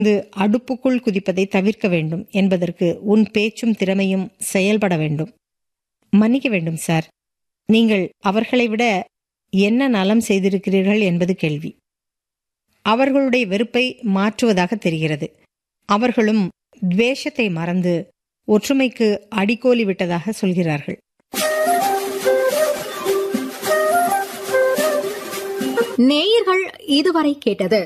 இது அடுப்புக்குள் குதிப்பதை தவிர்க்க வேண்டும் என்பதற்கு உன் பேச்சும் திறமையும் செயல்பட வேண்டும் மன்னிக்க வேண்டும் சார் நீங்கள் அவர்களை விட என்ன நலம் செய்திருக்கிறீர்கள் என்பது கேள்வி அவர்களுடைய வெறுப்பை மாற்றுவதாக தெரிகிறது அவர்களும் துவேஷத்தை மறந்து ஒற்றுமைக்கு அடிக்கோலி விட்டதாக சொல்கிறார்கள் நேயர்கள் இதுவரை கேட்டது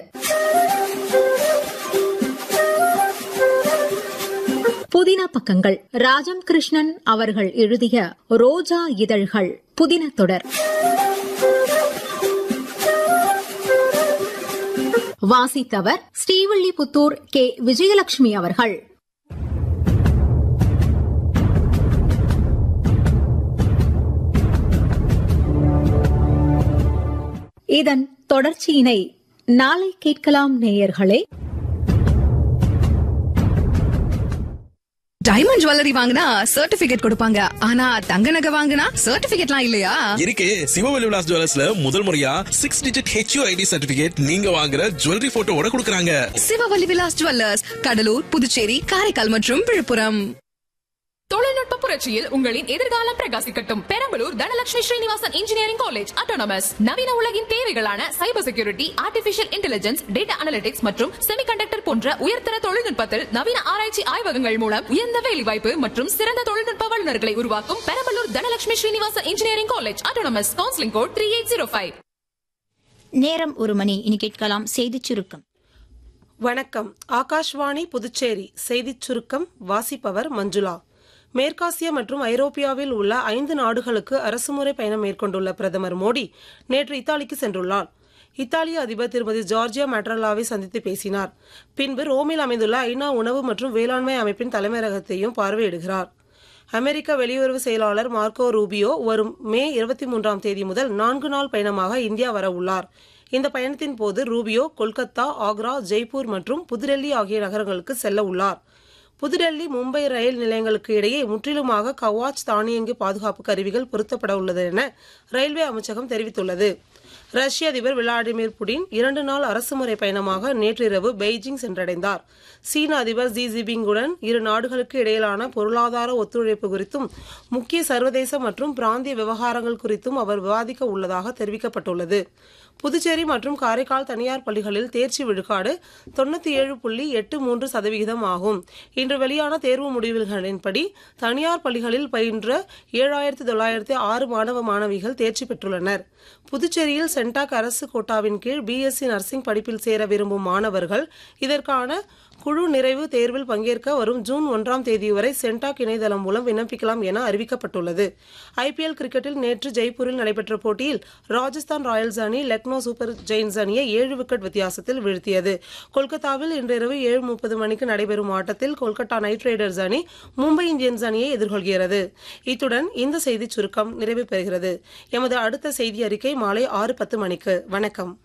புதின பக்கங்கள் ராஜம் கிருஷ்ணன் அவர்கள் எழுதிய ரோஜா இதழ்கள் புதின தொடர் வாசித்தவர் ஸ்ரீவில்லிபுத்தூர் கே விஜயலட்சுமி அவர்கள் இதன் தொடர்ச்சியினை நாளை கேட்கலாம் நேயர்களே டைமண்ட் ஜுவல்லரி வாங்கினா சர்டிபிகேட் கொடுப்பாங்க ஆனா தங்க நகை வாங்கினா சர்டிபிகேட்லாம் இல்லையா இருக்கு சிவவெளி விலாஸ் ஜுவல்லர்ஸ்ல முதல் முறையா six digit HU ID certificate நீங்க வாங்குற ஜுவல்லரி போட்டோவோட கொடுக்கறாங்க சிவவல்லி விலாஸ் ஜுவல்லர்ஸ் கடலூர் புதுச்சேரி காரைக்கால் மற்றும் விழுப்புரம் தொழில்நுட்ப புரட்சியில் உங்களின் எதிர்காலம் பிரகாசிக்கட்டும் Perambalur Dhanalakshmi Srinivasan engineering college autonomous நவீன உலகின் தேவைகளான cyber security artificial intelligence data analytics மற்றும் செமிகண்டக்டர் போன்ற உயர்தர தொழில்நுட்பத்தில் நவீன ஆராய்ச்சி ஆய்வகங்கள் மூலம் உயர்ந்த வேலைவாய்ப்பு மற்றும் சிறந்த தொழில்நுட்ப வல்லுநர்களை உருவாக்கும் Perambalur Dhanalakshmi Srinivasan engineering college autonomous counselling code three eight zero five நேரம் ஒரு மணி இனி கேட்கலாம் செய்திச் சுருக்கம் வணக்கம் ஆகாஷ்வாணி புதுச்சேரி செய்திச் சுருக்கம் வாசிப்பவர் மஞ்சுளா மேற்காசிய மற்றும் ஐரோப்பியாவில் உள்ள ஐந்து நாடுகளுக்கு அரசுமுறை பயணம் மேற்கொண்டுள்ள பிரதமர் மோடி நேற்று இத்தாலிக்கு சென்றுள்ளார் இத்தாலிய அதிபர் திருமதி ஜார்ஜியா மேட்ரலாவை சந்தித்து பேசினார் பின்பு ரோமில் அமைந்துள்ள ஐநா உணவு மற்றும் வேளாண்மை அமைப்பின் தலைமையகத்தையும் பார்வையிடுகிறார் அமெரிக்க வெளியுறவு செயலாளர் மார்க்கோ ரூபியோ வரும் மே இருபத்தி மூன்றாம் தேதி முதல் நான்கு நாள் பயணமாக இந்தியா வர உள்ளார் இந்த பயணத்தின் போது ரூபியோ கொல்கத்தா ஆக்ரா ஜெய்ப்பூர் மற்றும் புதுடெல்லி ஆகிய நகரங்களுக்கு செல்ல உள்ளார் புதுடெல்லி மும்பை ரயில் நிலையங்களுக்கு இடையே முற்றிலுமாக கவாச் தானியங்கி பாதுகாப்பு கருவிகள் பொருத்தப்பட உள்ளது என ரயில்வே அமைச்சகம் தெரிவித்துள்ளது ரஷ்ய அதிபர் விளாடிமிர் புடின் இரண்டு நாள் அரசுமுறை பயணமாக நேற்றிரவு பெய்ஜிங் சென்றடைந்தார் சீன அதிபர் ஜி ஜிபிங்குடன் இரு நாடுகளுக்கு இடையிலான பொருளாதார ஒத்துழைப்பு குறித்தும் முக்கிய சர்வதேச மற்றும் பிராந்திய விவகாரங்கள் குறித்தும் அவர் விவாதிக்க உள்ளதாக தெரிவிக்கப்பட்டுள்ளது புதுச்சேரி மற்றும் காரைக்கால் தனியார் பள்ளிகளில் தேர்ச்சி விழுக்காடு தொண்ணூற்றி ஏழு புள்ளி எட்டு மூன்று சதவிகிதம் ஆகும் இன்று வெளியான தேர்வு முடிவுகளின்படி தனியார் பள்ளிகளில் பயின்ற ஏழாயிரத்தி தொள்ளாயிரத்தி ஆறு மாணவ மாணவிகள் தேர்ச்சி பெற்றுள்ளனர் புதுச்சேரியில் சென்டாக் அரசு கோட்டாவின் கீழ் பிஎஸ்சி நர்சிங் படிப்பில் சேர விரும்பும் மாணவர்கள் இதற்கான குழு நிறைவு தேர்வில் பங்கேற்க வரும் ஜூன் ஒன்றாம் தேதி வரை சென்டாக் இணையதளம் மூலம் விண்ணப்பிக்கலாம் என அறிவிக்கப்பட்டுள்ளது ஐபிஎல் கிரிக்கெட்டில் நேற்று ஜெய்ப்பூரில் நடைபெற்ற போட்டியில் ராஜஸ்தான் ராயல்ஸ் அணி லக்னோ சூப்பர் ஜெயின்ஸ் அணியை ஏழு விக்கெட் வித்தியாசத்தில் வீழ்த்தியது கொல்கத்தாவில் இன்றிரவு ஏழு முப்பது மணிக்கு நடைபெறும் ஆட்டத்தில் கொல்கத்தா நைட் ரைடர்ஸ் அணி மும்பை இந்தியன்ஸ் அணியை எதிர்கொள்கிறது இத்துடன் இந்த செய்திச் சுருக்கம் நிறைவு பெறுகிறது எமது அடுத்த செய்தி அறிக்கை மாலை ஆறு பத்து மணிக்கு வணக்கம்